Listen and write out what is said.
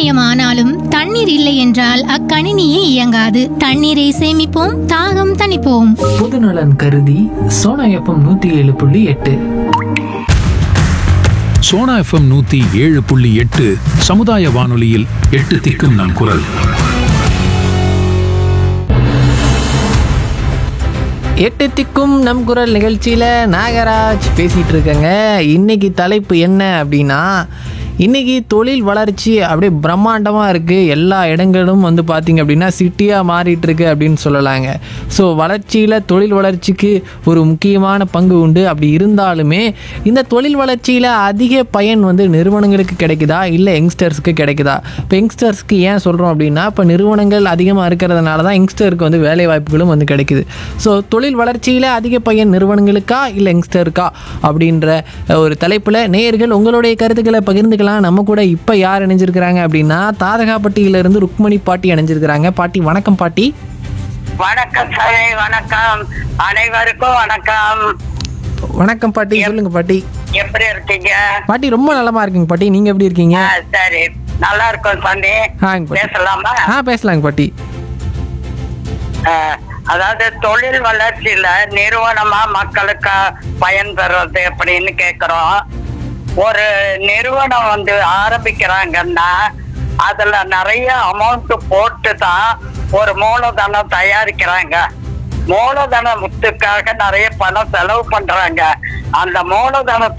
மின்மயமானாலும் தண்ணீர் இல்லை என்றால் அக்கணினியே இயங்காது தண்ணீரை சேமிப்போம் தாகம் தணிப்போம் பொதுநலன் கருதி சோனா எஃப்எம் நூத்தி ஏழு புள்ளி எட்டு சோனா எஃப்எம் நூத்தி ஏழு புள்ளி எட்டு சமுதாய வானொலியில் எட்டு திக்கும் நம் குரல் எட்டு திக்கும் நம் குரல் நிகழ்ச்சியில் நாகராஜ் பேசிகிட்டு இருக்கேங்க இன்னைக்கு தலைப்பு என்ன அப்படின்னா இன்னைக்கு தொழில் வளர்ச்சி அப்படியே பிரம்மாண்டமாக இருக்குது எல்லா இடங்களும் வந்து பார்த்திங்க அப்படின்னா சிட்டியாக மாறிட்டு இருக்கு அப்படின்னு சொல்லலாங்க ஸோ வளர்ச்சியில் தொழில் வளர்ச்சிக்கு ஒரு முக்கியமான பங்கு உண்டு அப்படி இருந்தாலுமே இந்த தொழில் வளர்ச்சியில் அதிக பயன் வந்து நிறுவனங்களுக்கு கிடைக்குதா இல்லை யங்ஸ்டர்ஸ்க்கு கிடைக்குதா இப்போ யங்ஸ்டர்ஸ்க்கு ஏன் சொல்கிறோம் அப்படின்னா இப்போ நிறுவனங்கள் அதிகமாக இருக்கிறதுனால தான் யங்ஸ்டருக்கு வந்து வேலை வாய்ப்புகளும் வந்து கிடைக்குது ஸோ தொழில் வளர்ச்சியில் அதிக பயன் நிறுவனங்களுக்கா இல்லை யங்ஸ்டருக்கா அப்படின்ற அஹ், ஒரு தலைப்பில் நேயர்கள் உங்களுடைய கருத்துக்களை பகிர்ந்துக்கலாம் நம்ம கூட இப்போ யார் இணைஞ்சிருக்கிறாங்க அப்படின்னா தாதகாப்பட்டியிலிருந்து ருக்மணி பாட்டி இணைஞ்சிருக்கிறாங்க பாட்டி வணக்கம் பாட்டி வணக்கம் சாமி வணக்கம் அனைவருக்கும் வணக்கம் வணக்கம் பாட்டி சொல்லுங்க பாட்டி எப்படி இருக்கீங்க பாட்டி ரொம்ப நலமா இருக்குங்க பாட்டி நீங்க எப்படி இருக்கீங்க ஆ, சரி நல்லா இருக்கும் சாமி ஆங்க பாட்டி. பேசலாமா ஆ பேசலாங்க பாட்டி ஆ, அதாவது தொழில் வளர்ச்சியில நிறுவனமா மக்களுக்கு பயன் பெறுறது அப்படின்னு கேக்குறோம் ஒரு நிறுவனம் வந்து ஆரம்பிக்கிறாங்கன்னா அதுல நிறைய அமௌண்ட் போட்டு தான் ஒரு மூலதனம் தயாரிக்கிறாங்க மூலதனத்துக்காக நிறைய பணம் செலவு பண்றாங்க அந்த மூலதனத்தை